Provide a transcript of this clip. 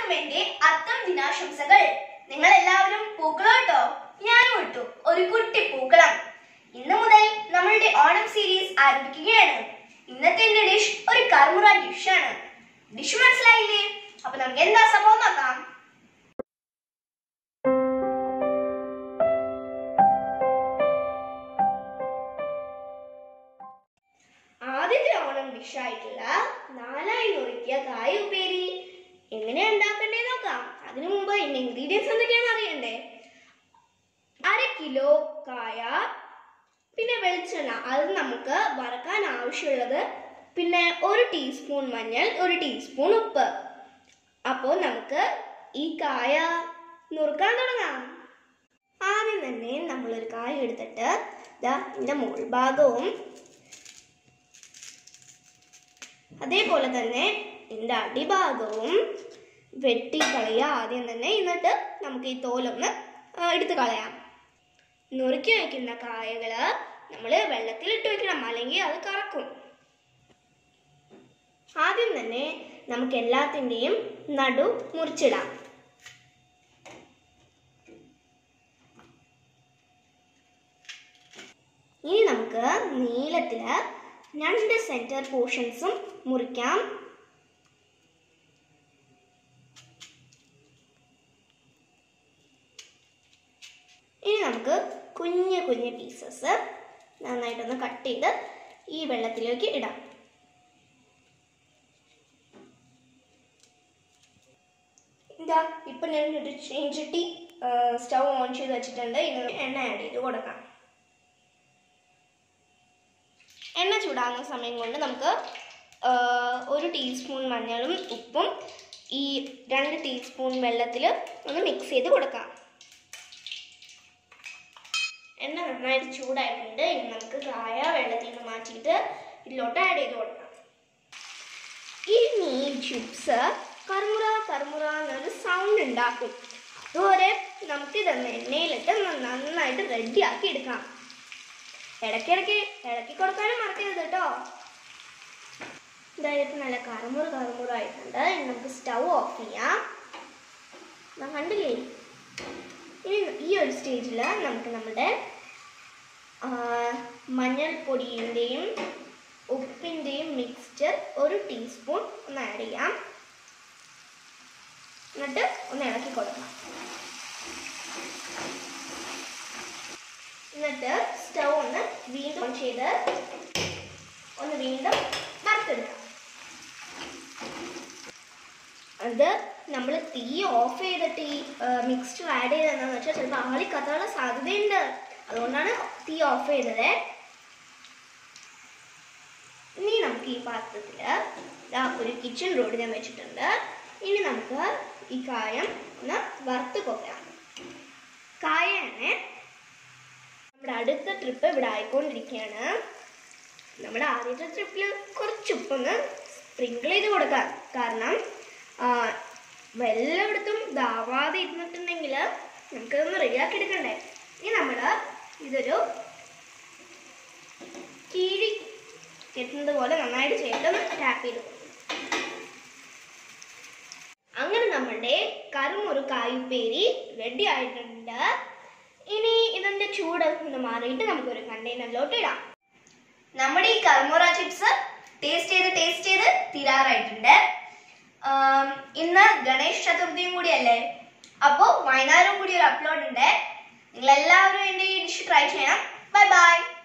എല്ലാവർക്കും എന്റെ അത്തം ദിനാശംസകൾ നിങ്ങൾ എല്ലാവരും പൂക്കളം ഇട്ടോ ഞാനും ഇട്ടു ഒരു കുട്ടി പൂക്കളം ഇന്ന് മുതൽ നമ്മളുടെ ഓണം സീരീസ് ആരംഭിക്കുകയാണ് ഇന്നത്തെ എന്റെ ഡിഷ് ഒരു കർമുറ ഡിഷാണ് ഡിഷ് മനസ്സിലായില്ലേ അപ്പൊ നമുക്ക് എന്താ സംഭവം നോക്കാം ആദ്യത്തെ ഓണം ഡിഷായിട്ടുള്ള നാലായി നുറുക്കിയ കായ ഉപ്പേരി എങ്ങനെയാ ഉണ്ടാക്കണ്ടേ നോക്കാം അതിനു മുമ്പ് ഇതിന്റെ ഇൻഗ്രീഡിയൻസ് എന്തൊക്കെയാണെന്ന് അറിയണ്ടേ അര കിലോ കായ പിന്നെ വെളിച്ചെണ്ണ അത് നമുക്ക് വറക്കാൻ ആവശ്യമുള്ളത് പിന്നെ ഒരു ടീസ്പൂൺ മഞ്ഞൾ ഒരു ടീസ്പൂൺ ഉപ്പ് അപ്പോൾ നമുക്ക് ഈ കായ നുറുക്കാൻ തുടങ്ങാം ആദ്യം തന്നെ നമ്മളൊരു കായ എടുത്തിട്ട് ഇതാ ഇതിൻ്റെ മുകൾ ഭാഗവും അതേപോലെ തന്നെ ഇതിൻ്റെ അടിഭാഗവും വെട്ടിക്കളയുക ആദ്യം തന്നെ എന്നിട്ട് നമുക്ക് ഈ തോലൊന്ന് ആ, എടുത്ത് കളയാം നുറുക്കി വയ്ക്കുന്ന കായകൾ നമ്മൾ വെള്ളത്തിലിട്ട് വെക്കണം അല്ലെങ്കിൽ അത് കറക്കും ആദ്യം തന്നെ നമുക്ക് എല്ലാത്തിൻ്റെയും നടു മുറിച്ചിടാം ഇനി നമുക്ക് നീളത്തിൽ രണ്ട് സെൻറ്റർ പോർഷൻസും മുറിക്കാം ഇനി നമുക്ക് കുഞ്ഞു കുഞ്ഞു പീസസ് നന്നായിട്ടൊന്ന് കട്ട് ചെയ്ത് ഈ വെള്ളത്തിലേക്ക് ഇടാം ഇതാ ഇപ്പം ഞാൻ ഒരു ചീഞ്ചട്ടി സ്റ്റൗ ഓൺ ചെയ്ത് വെച്ചിട്ടുണ്ട് ഇതിന് എണ്ണ ആഡ് ചെയ്ത് കൊടുക്കാം എണ്ണ ചൂടാകുന്ന സമയം കൊണ്ട് നമുക്ക് ആ, ഒരു ടീസ്പൂൺ മഞ്ഞളും ഉപ്പും ഈ രണ്ട് ടീസ്പൂൺ വെള്ളത്തിൽ ഒന്ന് മിക്സ് ചെയ്ത് കൊടുക്കാം എണ്ണ നന്നായിട്ട് ചൂടായിട്ടുണ്ട് ഇനി നമുക്ക് കായ വെള്ളത്തിൽ നിന്ന് മാറ്റിയിട്ട് ഇതിലോട്ട് ആഡ് ചെയ്ത് കൊടുക്കാം ഈ മീൻ ചിപ്സ് കർമുറ കർമുറ എന്നൊരു സൗണ്ട് ഉണ്ടാക്കും അതുപോലെ നമുക്കിതൊന്ന് എണ്ണയിലിട്ട് ന- നന്നായിട്ട് റെഡിയാക്കി എടുക്കാം ഇടയ്ക്കിടയ്ക്ക് ഇളക്കി കൊടുക്കാനും മറക്കരുത് കേട്ടോ ഇതായിട്ട് നല്ല കറുമുറ കറുമുറ ആയിട്ടുണ്ട് ഇനി നമുക്ക് സ്റ്റൗ ഓഫ് ചെയ്യാം ദാ കണ്ടില്ലേ ഇനി ഈ ഒരു സ്റ്റേജിൽ നമുക്ക് നമ്മുടെ ആ, മഞ്ഞൾപ്പൊടിയുടെയും ഉപ്പിൻ്റെയും മിക്സ്ചർ ഒരു ടീസ്പൂൺ ഒന്ന് ആഡ് ചെയ്യാം എന്നിട്ട് ഒന്ന് ഇളക്കി കൊടുക്കാം എന്നിട്ട് സ്റ്റൗ ഒന്ന് വീണ്ടും ഓൺ ചെയ്ത് ഒന്ന് വീണ്ടും വറുത്തെടുക്കാം അത് നമ്മൾ തീ ഓഫ് ചെയ്തിട്ട് ഈ മിക്സ്ചർ ആഡ് ചെയ്തതെന്ന് വെച്ചാൽ ചിലപ്പോൾ ആളി കത്താനുള്ള സാധ്യതയുണ്ട് അതുകൊണ്ടാണ് തീ ഓഫ് ചെയ്തത് ഇനി നമുക്ക് ഈ പാത്രത്തിൽ ദാ ഒരു കിച്ചൺ റോഡ് ഞാൻ വെച്ചിട്ടുണ്ട് ഇനി നമുക്ക് ഈ കായം ഒന്ന് വറുത്ത് കൊക്കാം കായാണ് നമ്മുടെ അടുത്ത ട്രിപ്പ് ഇവിടെ ആയിക്കൊണ്ടിരിക്കുകയാണ് നമ്മുടെ ആദ്യത്തെ ട്രിപ്പിൽ കുറച്ച് ഉപ്പൊന്ന് സ്പ്രിങ്കിൾ ചെയ്ത് കൊടുക്കാം കാരണം ആ, വെല്ലയിടത്തും ദാവാതെ ഇരുന്നിട്ടുണ്ടെങ്കിൽ നമുക്കതൊന്ന് റെഡിയാക്കി എടുക്കണ്ടേ ഇനി നമ്മൾ ഇതൊരു കീഴി കെട്ടുന്നത് പോലെ നന്നായിട്ട് ചെയ്തിട്ടൊന്ന് ടാപ്പ് ചെയ്ത് കൊടുക്കും അങ്ങനെ നമ്മുടെ കറുമുറു കായുപ്പേരി റെഡി ആയിട്ടുണ്ട് ഇനി ഇതിന്റെ ചൂട് ഒന്ന് മാറിയിട്ട് നമുക്കൊരു കണ്ടെയ്നറിലോട്ട് ഇടാം നമ്മുടെ ഈ കർമുറ ചിപ്സ് ടേസ്റ്റ് ചെയ്ത് ടേസ്റ്റ് ചെയ്ത് തീരാറായിട്ടുണ്ട് ആം, ഇന്ന് ഗണേഷ് ചതുർത്ഥിയും കൂടിയല്ലേ അപ്പോൾ വൈകുന്നേരം കൂടി ഒരു അപ്ലോഡ് ഉണ്ട് നിങ്ങൾ എല്ലാവരും എൻ്റെ ഈ ഡിഷ് ട്രൈ ചെയ്യണം ബൈ ബൈ